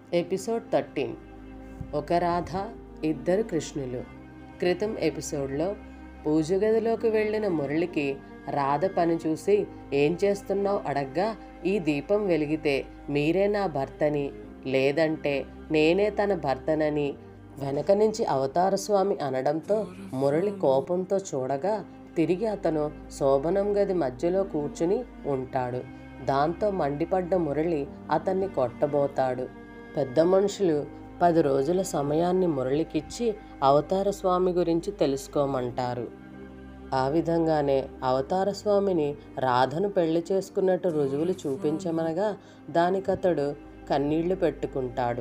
episode thirteen ఒక రాధ ఇద్దరు కృష్ణులు క్రితం ఎపిసోడ్లో పూజ గదిలోకి వెళ్ళిన మురళికి రాధ పని చూసి ఏం చేస్తున్నావు అడగ్గా ఈ దీపం వెలిగితే మీరే నా భర్తని లేదంటే నేనే తన భర్తనని వెనక నుంచి అవతార స్వామి అనడంతో మురళి కోపంతో చూడగా తిరిగి అతను శోభనం గది మధ్యలో కూర్చుని ఉంటాడు దాంతో మండిపడ్డ మురళి అతన్ని కొట్టబోతాడు పెద్ద మనుషులు పది రోజుల సమయాన్ని మురళికిచ్చి అవతార స్వామి గురించి తెలుసుకోమంటారు ఆ విధంగానే అవతార స్వామిని రాధను పెళ్లి చేసుకున్నట్టు రుజువులు చూపించమనగా దానికతడు కన్నీళ్లు పెట్టుకుంటాడు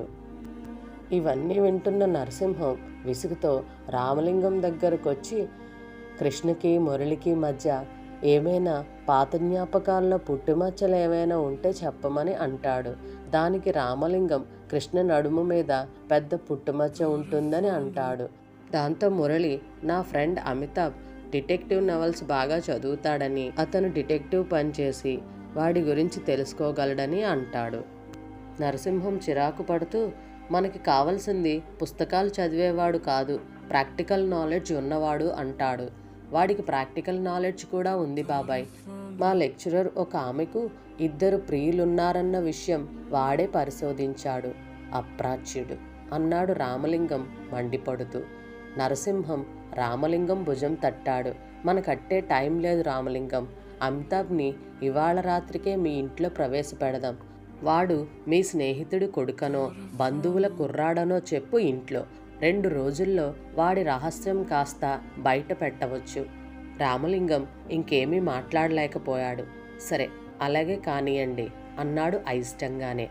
ఇవన్నీ వింటున్న నరసింహం విసుగుతో రామలింగం దగ్గరకు వచ్చి కృష్ణకి మురళికి మధ్య ఏమైనా పాత జ్ఞాపకాల్లో పుట్టుమచ్చలు ఏమైనా ఉంటే చెప్పమని అంటాడు దానికి రామలింగం కృష్ణ నడుము మీద పెద్ద పుట్టుమచ్చ ఉంటుందని అంటాడు దాంతో మురళి నా ఫ్రెండ్ అమితాబ్ డిటెక్టివ్ నవల్స్ బాగా చదువుతాడని అతను డిటెక్టివ్ పనిచేసి వాడి గురించి తెలుసుకోగలడని అంటాడు నరసింహం చిరాకు పడుతూ మనకి కావాల్సింది పుస్తకాలు చదివేవాడు కాదు ప్రాక్టికల్ నాలెడ్జ్ ఉన్నవాడు అంటాడు వాడికి ప్రాక్టికల్ నాలెడ్జ్ కూడా ఉంది బాబాయ్ మా లెక్చరర్ ఒక ఆమెకు ఇద్దరు ప్రియులున్నారన్న విషయం వాడే పరిశోధించాడు అప్రాచ్యుడు అన్నాడు రామలింగం మండిపడుతూ నరసింహం రామలింగం భుజం తట్టాడు మనకట్టే టైం లేదు రామలింగం అమితాబ్ని ఇవాళ రాత్రికే మీ ఇంట్లో ప్రవేశపెడదాం వాడు మీ స్నేహితుడి కొడుకనో బంధువుల కుర్రాడనో చెప్పు ఇంట్లో రెండు రోజుల్లో వాడి రహస్యం కాస్త బయట పెట్టవచ్చు రామలింగం ఇంకేమీ మాట్లాడలేకపోయాడు సరే అలాగే కానియండి అన్నాడు అయిష్టంగానే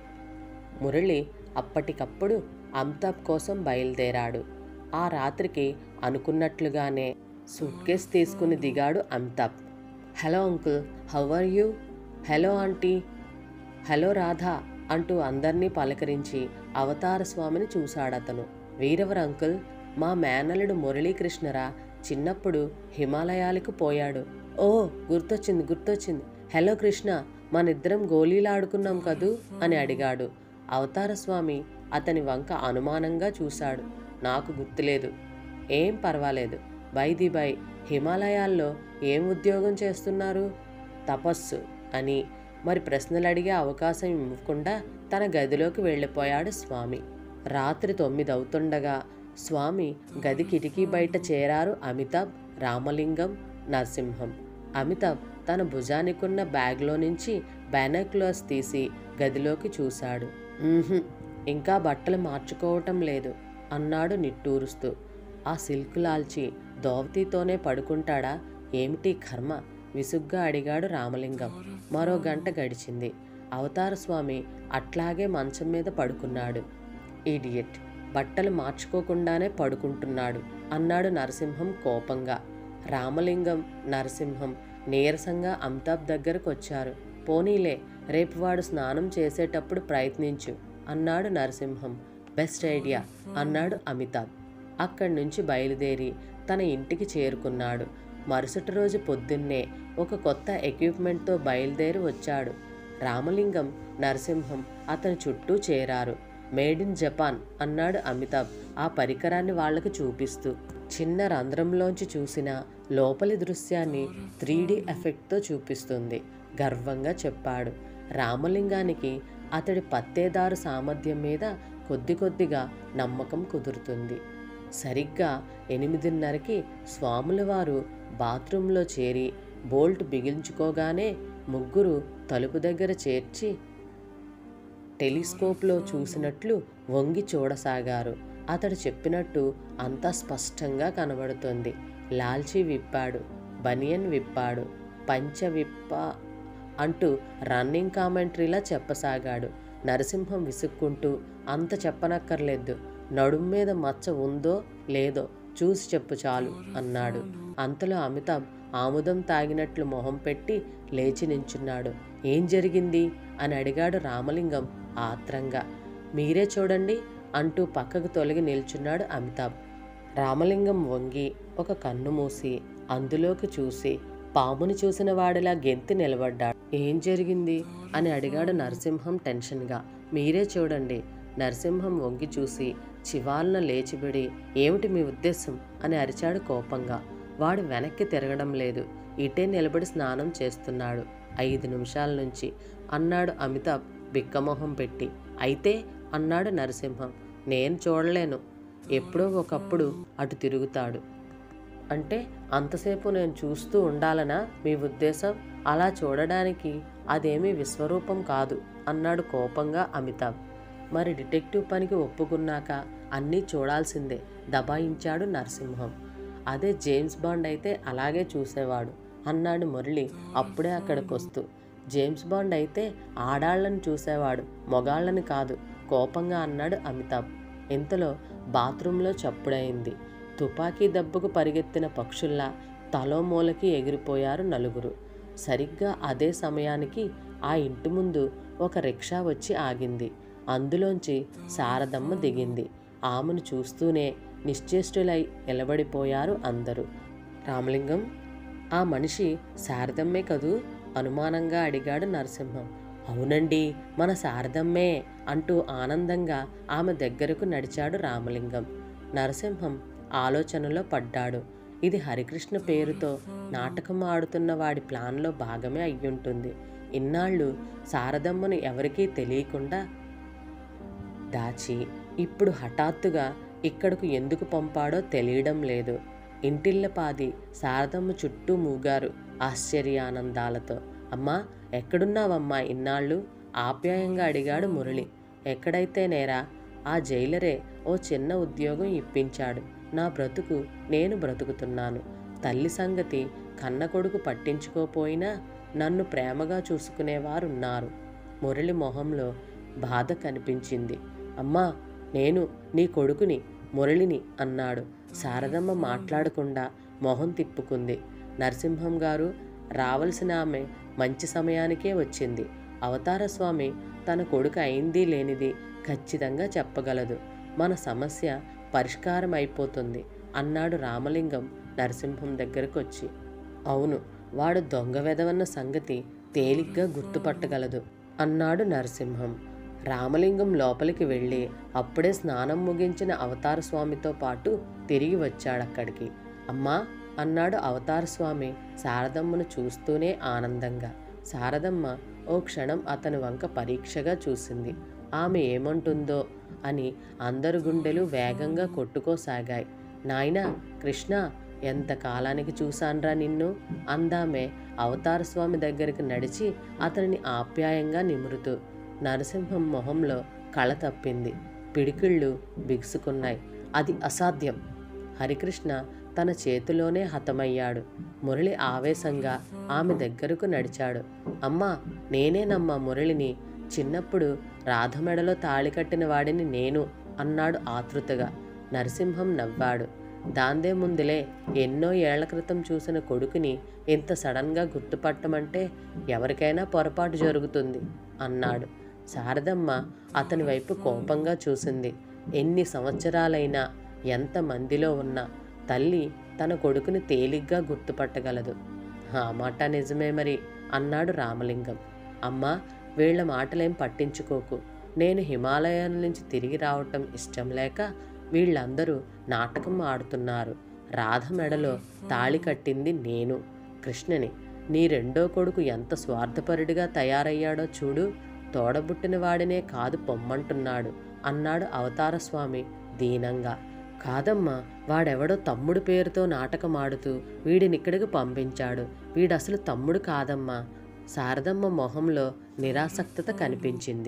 మురళి అప్పటికప్పుడు అమితాబ్ కోసం బయలుదేరాడు ఆ రాత్రికి అనుకున్నట్లుగానే సూట్ కేస్ తీసుకుని దిగాడు Amitabh hello uncle how are you hello aunty hello Radha అంటూ అందర్నీ పలకరించి అవతార స్వామిని చూశాడతను వీరవర్ అంకుల్ మా మేనలుడు మురళీకృష్ణరా చిన్నప్పుడు హిమాలయాలకు పోయాడు ఓ గుర్తొచ్చింది గుర్తొచ్చింది హలో కృష్ణ మనిద్దరం గోళీలాడుకున్నాం కదూ అని అడిగాడు అవతార స్వామి అతని వంక అనుమానంగా చూశాడు నాకు గుర్తులేదు ఏం పర్వాలేదు బై ది బై హిమాలయాల్లో ఏం ఉద్యోగం చేస్తున్నారు తపస్సు అని మరి ప్రశ్నలు అడిగే అవకాశం ఇవ్వకుండా తన గదిలోకి వెళ్ళిపోయాడు స్వామి రాత్రి తొమ్మిది అవుతుండగా స్వామి గది కిటికీ బయట చేరారు అమితాబ్ రామలింగం నరసింహం అమితాబ్ తన భుజానికున్న బ్యాగ్లో నుంచి బ్యానక్లోస్ తీసి గదిలోకి చూశాడు "మ్మ్హ్మ్, ఇంకా బట్టలు మార్చుకోవటం లేదు అన్నాడు నిట్టూరుస్తూ ఆ సిల్క్ లాల్చి దోవతితోనే పడుకుంటాడా ఏమిటి కర్మ విసుగ్గా అడిగాడు రామలింగం మరో గంట గడిచింది అవతార స్వామి అట్లాగే మంచం మీద పడుకున్నాడు ఈడియట్ బట్టలు మార్చుకోకుండానే పడుకుంటున్నాడు అన్నాడు నరసింహం కోపంగా రామలింగం నరసింహం నీరసంగా అమితాబ్ దగ్గరకు వచ్చారు పోనీలే రేపు వాడు స్నానం చేసేటప్పుడు ప్రయత్నించు అన్నాడు నరసింహం బెస్ట్ ఐడియా అన్నాడు అమితాబ్ అక్కడి నుంచి బయలుదేరి తన ఇంటికి చేరుకున్నాడు మరుసటి రోజు పొద్దున్నే ఒక కొత్త ఎక్విప్మెంట్తో బయలుదేరి వచ్చాడు రామలింగం నరసింహం అతని చుట్టూ చేరారు మేడ్ ఇన్ జపాన్ అన్నాడు అమితాబ్ ఆ పరికరాన్ని వాళ్లకు చూపిస్తూ చిన్న రంధ్రంలోంచి చూసిన లోపలి దృశ్యాన్ని త్రీ డి ఎఫెక్ట్తో చూపిస్తుంది గర్వంగా చెప్పాడు రామలింగానికి అతడి పత్తేదారు సామర్థ్యం మీద కొద్ది కొద్దిగా నమ్మకం కుదురుతుంది సరిగ్గా ఎనిమిదిన్నరకి స్వాముల వారు బాత్రూంలో చేరి బోల్ట్ బిగించుకోగానే ముగ్గురు తలుపు దగ్గర చేర్చి టెలిస్కోప్లో చూసినట్లు వంగి చూడసాగారు అతడు చెప్పినట్టు అంతా స్పష్టంగా కనబడుతుంది లాల్చీ విప్పాడు బనియన్ విప్పాడు పంచ విప్ప అంటూ రన్నింగ్ కామెంటరీలా చెప్పసాగాడు నరసింహం విసుక్కుంటూ అంత చెప్పనక్కర్లేదు నడుం మీద మచ్చ ఉందో లేదో చూసి చెప్పు చాలు అన్నాడు అంతలో అమితాబ్ ఆముదం తాగినట్లు మొహం పెట్టి లేచి నించున్నాడు ఏం జరిగింది అని అడిగాడు రామలింగం ఆత్రంగా మీరే చూడండి అంటూ పక్కకు తొలగి నిల్చున్నాడు అమితాబ్ రామలింగం వంగి ఒక కన్ను మూసి అందులోకి చూసి పాముని చూసిన వాడిలా గెంతి నిలబడ్డాడు ఏం జరిగింది అని అడిగాడు నరసింహం టెన్షన్గా మీరే చూడండి నరసింహం వంగి చూసి చివాలన లేచిబడి ఏమిటి మీ ఉద్దేశం అని అరిచాడు కోపంగా వాడు వెనక్కి తిరగడం లేదు ఇటే నిలబడి స్నానం చేస్తున్నాడు ఐదు నిమిషాల నుంచి అన్నాడు అమితాబ్ బిక్కమొహం పెట్టి అయితే అన్నాడు నరసింహం నేను చూడలేను ఎప్పుడో ఒకప్పుడు అటు తిరుగుతాడు అంటే అంతసేపు నేను చూస్తూ ఉండాలనా మీ ఉద్దేశం అలా చూడడానికి అదేమీ విశ్వరూపం కాదు అన్నాడు కోపంగా అమితాబ్ మరి డిటెక్టివ్ పనికి ఒప్పుకున్నాక అన్నీ చూడాల్సిందే దబాయించాడు నరసింహం అదే జేమ్స్ బాండ్ అయితే అలాగే చూసేవాడు అన్నాడు మురళి అప్పుడే అక్కడికి వస్తూ జేమ్స్ బాండ్ అయితే ఆడాళ్ళని చూసేవాడు మొగాళ్ళని కాదు కోపంగా అన్నాడు అమితాబ్ ఇంతలో బాత్రూంలో చప్పుడైంది తుపాకీ దెబ్బకు పరిగెత్తిన పక్షుల్లా తలో మూలకి ఎగిరిపోయారు నలుగురు సరిగ్గా అదే సమయానికి ఆ ఇంటి ముందు ఒక రిక్షా వచ్చి ఆగింది అందులోంచి శారదమ్మ దిగింది ఆమెను చూస్తూనే నిశ్చేష్టులై నిలబడిపోయారు అందరూ రామలింగం ఆ మనిషి శారదమ్మే కదూ అనుమానంగా అడిగాడు నరసింహం అవునండి మన శారదమ్మే అంటూ ఆనందంగా ఆమె దగ్గరకు నడిచాడు రామలింగం నరసింహం ఆలోచనలో పడ్డాడు ఇది హరికృష్ణ పేరుతో నాటకం ఆడుతున్న వాడి ప్లాన్లో భాగమే అయ్యుంటుంది ఇన్నాళ్ళు శారదమ్మను ఎవరికీ తెలియకుండా దాచి ఇప్పుడు హఠాత్తుగా ఇక్కడకు ఎందుకు పంపాడో తెలియడం లేదు ఇంటిల్లపాది శారదమ్మ చుట్టూ మూగారు ఆశ్చర్యానందాలతో అమ్మా ఎక్కడున్నావమ్మా ఇన్నాళ్ళు ఆప్యాయంగా అడిగాడు మురళి ఎక్కడైతే నేరా ఆ జైలరే ఓ చిన్న ఉద్యోగం ఇప్పించాడు నా బ్రతుకు నేను బ్రతుకుతున్నాను తల్లి సంగతి కన్న కొడుకు పట్టించుకోపోయినా నన్ను ప్రేమగా చూసుకునేవారున్నారు మురళి మొహంలో బాధ కనిపించింది అమ్మా నేను నీ కొడుకుని మురళిని అన్నాడు శారదమ్మ మాట్లాడకుండా మొహం తిప్పుకుంది నరసింహం గారు రావలసిన ఆమె మంచి సమయానికే వచ్చింది అవతార స్వామి తన కొడుకు అయింది లేనిది ఖచ్చితంగా చెప్పగలదు మన సమస్య పరిష్కారం అయిపోతుంది అన్నాడు రామలింగం నరసింహం దగ్గరకు వచ్చి అవును వాడు దొంగ వెదవన్న సంగతి తేలిగ్గా గుర్తుపట్టగలదు అన్నాడు నరసింహం రామలింగం లోపలికి వెళ్ళి అప్పుడే స్నానం ముగించిన అవతార స్వామితో పాటు తిరిగి వచ్చాడక్కడికి అమ్మా అన్నాడు అవతార స్వామి శారదమ్మను చూస్తూనే ఆనందంగా శారదమ్మ ఓ క్షణం అతని వంక పరీక్షగా చూసింది ఆమె ఏమంటుందో అని అందరు గుండెలు వేగంగా కొట్టుకోసాగాయి నాయనా కృష్ణ ఎంత కాలానికి చూశాన్రా నిన్ను అందామే అవతార స్వామి దగ్గరికి నడిచి అతనిని ఆప్యాయంగా నిమురుతూ నరసింహం మొహంలో కళ తప్పింది పిడికిళ్ళు బిగుసుకున్నాయి అది అసాధ్యం హరికృష్ణ తన చేతిలోనే హతమయ్యాడు మురళి ఆవేశంగా ఆమె దగ్గరకు నడిచాడు అమ్మా నేనేనమ్మా మురళిని చిన్నప్పుడు రాధమెడలో తాళి కట్టిన వాడిని నేను అన్నాడు ఆతృతగా నరసింహం నవ్వాడు దాందే ముందులే ఎన్నో ఏళ్ల క్రితం చూసిన కొడుకుని ఇంత సడన్గా గుర్తుపట్టమంటే ఎవరికైనా పొరపాటు జరుగుతుంది అన్నాడు శారదమ్మ అతని వైపు కోపంగా చూసింది ఎన్ని సంవత్సరాలైనా ఎంత మందిలో ఉన్నా తల్లి తన కొడుకుని తేలిగ్గా గుర్తుపట్టగలదు ఆ మాట నిజమే మరి అన్నాడు రామలింగం అమ్మా వీళ్ళ మాటలేం పట్టించుకోకు నేను హిమాలయాల నుంచి తిరిగి రావటం ఇష్టం లేక వీళ్ళందరూ నాటకం ఆడుతున్నారు రాధ మెడలో తాళి కట్టింది నేను కృష్ణని నీ రెండో కొడుకు ఎంత స్వార్థపరుడిగా తయారయ్యాడో చూడు తోడబుట్టిన వాడినే కాదు పొమ్మంటున్నాడు అన్నాడు అవతార స్వామి దీనంగా కాదమ్మా వాడెవడో తమ్ముడు పేరుతో నాటకం ఆడుతూ వీడినిక్కడికి పంపించాడు వీడసలు తమ్ముడు కాదమ్మా శారదమ్మ మొహంలో నిరాసక్తత కనిపించింది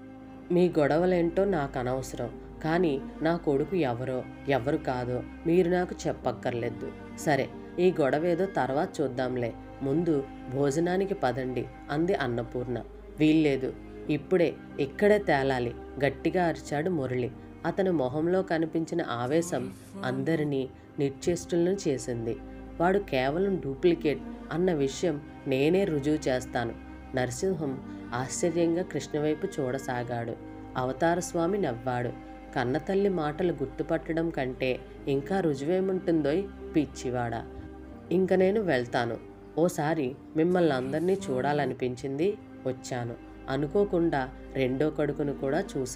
మీ గొడవలేంటో నాకు అనవసరం కానీ నా కొడుకు ఎవరో ఎవరు కాదో మీరు నాకు చెప్పక్కర్లేదు సరే ఈ గొడవ ఏదో తర్వాత చూద్దాంలే ముందు భోజనానికి పదండి అంది అన్నపూర్ణ వీల్లేదు ఇప్పుడే ఇక్కడే తేలాలి గట్టిగా అరిచాడు మురళి అతని మొహంలో కనిపించిన ఆవేశం అందరినీ నిశ్చేష్టులను చేసింది వాడు కేవలం డూప్లికేట్ అన్న విషయం నేనే రుజువు చేస్తాను నరసింహం ఆశ్చర్యంగా కృష్ణవైపు చూడసాగాడు అవతార స్వామి నవ్వాడు కన్నతల్లి మాటలు గుర్తుపట్టడం కంటే ఇంకా రుజువేముంటుందోయ్ పిచ్చివాడా ఇంక నేను వెళ్తాను ఓసారి మిమ్మల్ని అందరినీ చూడాలనిపించింది వచ్చాను అనుకోకుండా రెండో కొడుకును కూడా చూశాను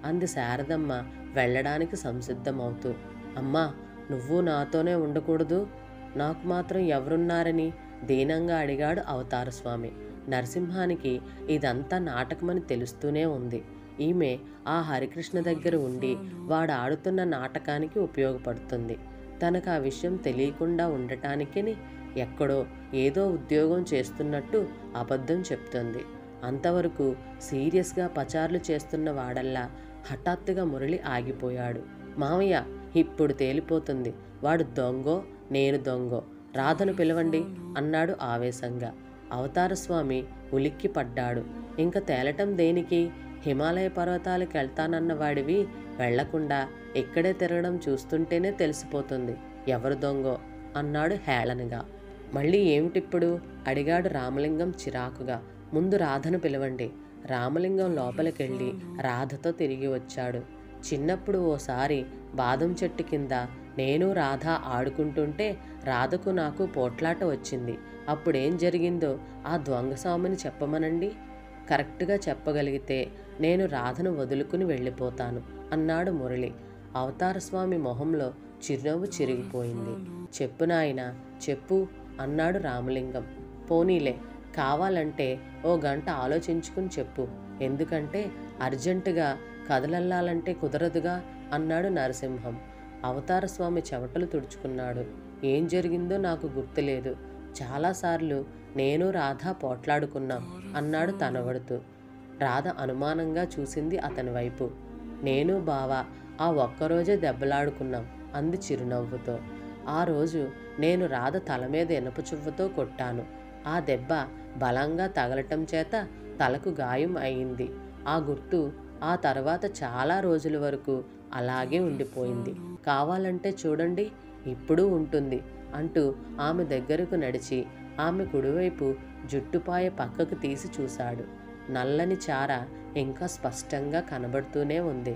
అంది శారదమ్మ వెళ్ళడానికి సంసిద్ధమవుతూ అమ్మా నువ్వు నాతోనే ఉండకూడదు నాకు మాత్రం ఎవరున్నారని దీనంగా అడిగాడు అవతార స్వామి నరసింహానికి ఇదంతా నాటకమని తెలుస్తూనే ఉంది ఈమె ఆ హరికృష్ణ దగ్గర ఉండి వాడు ఆడుతున్న నాటకానికి ఉపయోగపడుతుంది తనకు ఆ విషయం తెలియకుండా ఉండటానికి ఎక్కడో ఏదో ఉద్యోగం చేస్తున్నట్టు అబద్ధం చెప్తుంది అంతవరకు సీరియస్గా పచార్లు చేస్తున్న వాడల్లా హఠాత్తుగా మురళి ఆగిపోయాడు మామయ్య ఇప్పుడు తేలిపోతుంది వాడు దొంగో నేను దొంగో రాధను పిలవండి అన్నాడు ఆవేశంగా అవతార స్వామి ఉలిక్కి పడ్డాడు ఇంక తేలటం దేనికి హిమాలయ పర్వతాలకు వెళ్తానన్న వాడివి వెళ్లకుండా ఇక్కడే తిరగడం చూస్తుంటేనే తెలిసిపోతుంది ఎవరు దొంగో అన్నాడు హేళనగా మళ్ళీ ఏమిటిప్పుడు అడిగాడు రామలింగం చిరాకుగా ముందు రాధను పిలవండి రామలింగం లోపలికెళ్ళి రాధతో తిరిగి వచ్చాడు చిన్నప్పుడు ఓసారి బాదం చెట్టు కింద నేను రాధ ఆడుకుంటుంటే రాధకు నాకు పోట్లాట వచ్చింది అప్పుడేం జరిగిందో ఆ దొంగస్వామిని చెప్పమనండి కరెక్ట్గా చెప్పగలిగితే నేను రాధను వదులుకుని వెళ్ళిపోతాను అన్నాడు మురళి అవతార స్వామి మొహంలో చిరునవ్వు చిరిగిపోయింది చెప్పు నాయనా చెప్పు అన్నాడు రామలింగం పోనీలే కావాలంటే ఓ గంట ఆలోచించుకుని చెప్పు ఎందుకంటే అర్జెంటుగా కదలల్లాలంటే కుదరదుగా అన్నాడు నరసింహం అవతార స్వామి చెవటలు తుడుచుకున్నాడు ఏం జరిగిందో నాకు గుర్తులేదు చాలాసార్లు నేను రాధ పోట్లాడుకున్నాం అన్నాడు తనవడుతూ రాధ అనుమానంగా చూసింది అతని వైపు నేను బావ ఆ ఒక్కరోజే దెబ్బలాడుకున్నాం అంది చిరునవ్వుతో ఆ రోజు నేను రాధ తల మీద ఇనప చువ్వతో కొట్టాను ఆ దెబ్బ బలంగా తగలటం చేత తలకు గాయం అయింది ఆ గుర్తు ఆ తర్వాత చాలా రోజుల వరకు అలాగే ఉండిపోయింది కావాలంటే చూడండి ఇప్పుడు ఉంటుంది అంటూ ఆమె దగ్గరకు నడిచి ఆమె కుడివైపు జుట్టుపాయ పక్కకు తీసి చూశాడు నల్లని చార ఇంకా స్పష్టంగా కనబడుతూనే ఉంది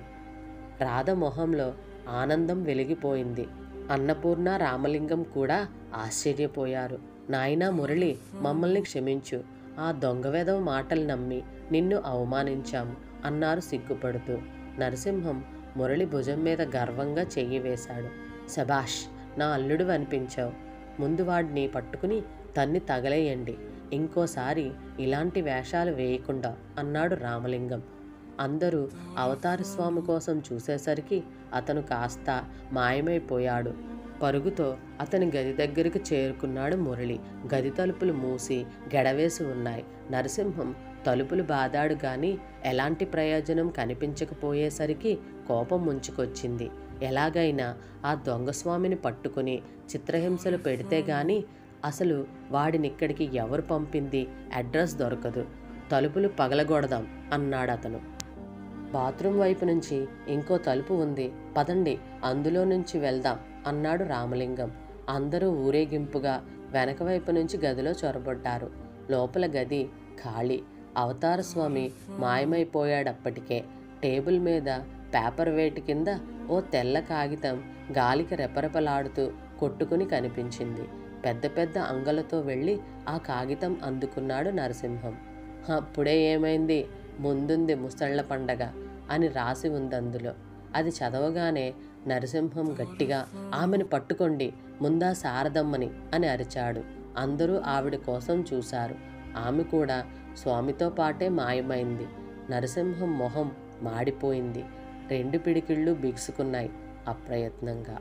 రాధ మొహంలో ఆనందం వెలిగిపోయింది అన్నపూర్ణ రామలింగం కూడా ఆశ్చర్యపోయారు నాయనా మురళి మమ్మల్ని క్షమించు ఆ దొంగవేదవ మాటలు నమ్మి నిన్ను అవమానించాము అన్నారు సిగ్గుపడుతూ నరసింహం మురళి భుజం మీద గర్వంగా చెయ్యి వేశాడు శబాష్ నా అల్లుడు అనిపించావు ముందు వాడిని పట్టుకుని తన్ని తగలేయండి ఇంకోసారి ఇలాంటి వేషాలు వేయకుండా అన్నాడు రామలింగం అందరూ అవతార స్వామి కోసం చూసేసరికి అతను కాస్త మాయమైపోయాడు పరుగుతో అతని గది దగ్గరికి చేరుకున్నాడు మురళి గది తలుపులు మూసి గెడవేసి ఉన్నాయి నరసింహం తలుపులు బాదాడు గాని ఎలాంటి ప్రయోజనం కనిపించకపోయేసరికి కోపం ముంచుకొచ్చింది ఎలాగైనా ఆ దొంగస్వామిని పట్టుకుని చిత్రహింసలు పెడితే గాని అసలు వాడినిక్కడికి ఎవరు పంపింది అడ్రస్ దొరకదు తలుపులు పగలగొడదాం అన్నాడు అతను బాత్రూమ్ వైపు నుంచి ఇంకో తలుపు ఉంది పదండి అందులో నుంచి వెళ్దాం అన్నాడు రామలింగం అందరూ ఊరేగింపుగా వెనక వైపు నుంచి గదిలో చొరబడ్డారు లోపల గది ఖాళీ అవతార స్వామి మాయమైపోయాడప్పటికే టేబుల్ మీద పేపర్ వేటి కింద ఓ తెల్ల కాగితం గాలికి రెపరెపలాడుతూ కొట్టుకుని కనిపించింది పెద్ద పెద్ద అంగలతో వెళ్ళి ఆ కాగితం అందుకున్నాడు నరసింహం అప్పుడే ఏమైంది ముందుంది ముసళ్ళ పండగ అని రాసి ఉంది అందులో అది చదవగానే నరసింహం గట్టిగా ఆమెను పట్టుకోండి ముందా శారదమ్మని అని అరిచాడు అందరూ ఆవిడ కోసం చూశారు ఆమె కూడా స్వామితో పాటే మాయమైంది నరసింహం మొహం మాడిపోయింది రెండు పిడికిళ్ళు బిగుసుకున్నాయి అప్రయత్నంగా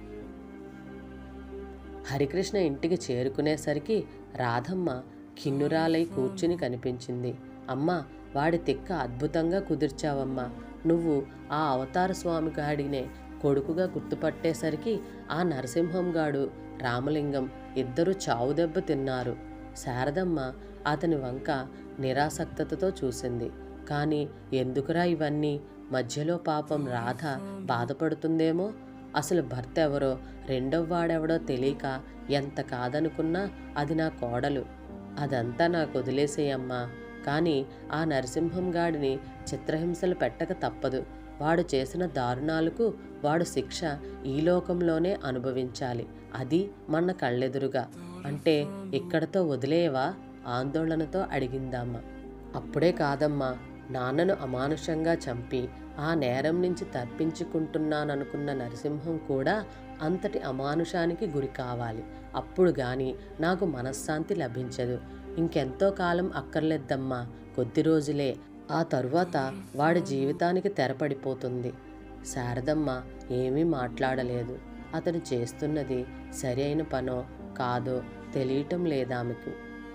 హరికృష్ణ ఇంటికి చేరుకునేసరికి రాధమ్మ కిన్నురాలై కూర్చుని కనిపించింది అమ్మా వాడి తిక్క అద్భుతంగా కుదిర్చావమ్మా నువ్వు ఆ అవతార స్వామి గాడినే కొడుకుగా గుర్తుపట్టేసరికి ఆ నరసింహం గాడు రామలింగం ఇద్దరు చావు దెబ్బ తిన్నారు శారదమ్మ అతని వంక నిరాసక్తతతో చూసింది కానీ ఎందుకురా ఇవన్నీ మధ్యలో పాపం రాధ బాధపడుతుందేమో అసలు భర్త ఎవరో రెండవ వాడెవడో తెలియక ఎంత కాదనుకున్నా అది నా కోడలు అదంతా నాకు వదిలేసేయమ్మా కానీ ఆ నరసింహం గాడిని చిత్రహింసలు పెట్టక తప్పదు వాడు చేసిన దారుణాలకు వాడు శిక్ష ఈ లోకంలోనే అనుభవించాలి అది మన కళ్ళెదురుగా అంటే ఇక్కడతో వదిలేయవా ఆందోళనతో అడిగిందమ్మ అప్పుడే కాదమ్మా నాన్నను అమానుషంగా చంపి ఆ నేరం నుంచి తప్పించుకుంటున్నాననుకున్న నరసింహం కూడా అంతటి అమానుషానికి గురి కావాలి అప్పుడు గాని నాకు మనశ్శాంతి లభించదు ఇంకెంతో కాలం అక్కర్లేద్దమ్మా కొద్ది రోజులే ఆ తరువాత వాడి జీవితానికి తెరపడిపోతుంది శారదమ్మ ఏమీ మాట్లాడలేదు అతను చేస్తున్నది సరి అయిన పనో కాదో తెలియటం లేదామెకు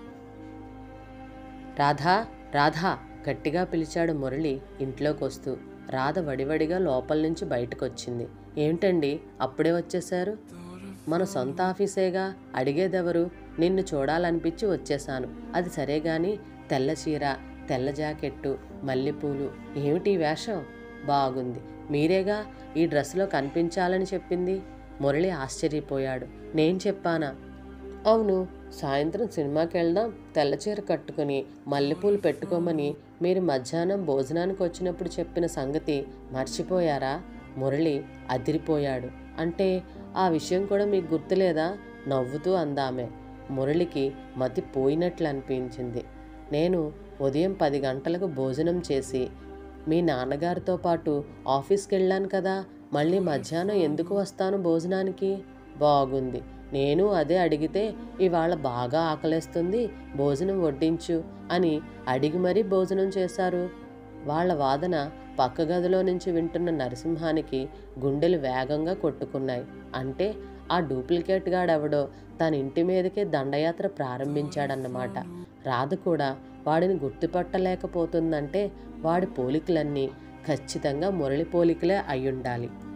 రాధా రాధా గట్టిగా పిలిచాడు మురళి ఇంట్లోకి వస్తూ రాధ వడివడిగా లోపల నుంచి బయటకొచ్చింది ఏమిటండి అప్పుడే వచ్చేశారు మన సొంత ఆఫీసేగా అడిగేదెవరు నిన్ను చూడాలనిపించి వచ్చేశాను అది సరే గాని తెల్ల చీర తెల్ల జాకెట్టు మల్లెపూలు ఏమిటి ఈ వేషం బాగుంది మీరేగా ఈ డ్రెస్లో కనిపించాలని చెప్పింది మురళి ఆశ్చర్యపోయాడు నేను చెప్పానా అవును సాయంత్రం సినిమాకి వెళ్దాం తెల్ల చీర కట్టుకుని మల్లెపూలు పెట్టుకోమని మీరు మధ్యాహ్నం భోజనానికి వచ్చినప్పుడు చెప్పిన సంగతి మర్చిపోయారా మురళి అదిరిపోయాడు అంటే ఆ విషయం కూడా మీకు గుర్తులేదా నవ్వుతూ అందామె మురళికి మతి పోయినట్లు అనిపించింది నేను ఉదయం పది గంటలకు భోజనం చేసి మీ నాన్నగారితో పాటు ఆఫీస్కి వెళ్ళాను కదా మళ్ళీ మధ్యాహ్నం ఎందుకు వస్తాను భోజనానికి బాగుంది నేను అదే అడిగితే ఇవాళ బాగా ఆకలేస్తుంది భోజనం వడ్డించు అని అడిగి మరీ భోజనం చేశారు వాళ్ళ వాదన పక్క గదిలో నుంచి వింటున్న నరసింహానికి గుండెలు వేగంగా కొట్టుకున్నాయి అంటే ఆ డూప్లికేట్ గాడెవడో తన ఇంటి మీదకే దండయాత్ర ప్రారంభించాడన్నమాట రాధ కూడా వాడిని గుర్తుపట్టలేకపోతుందంటే వాడి పోలికలన్నీ ఖచ్చితంగా మురళి పోలికలే అయ్యుండాలి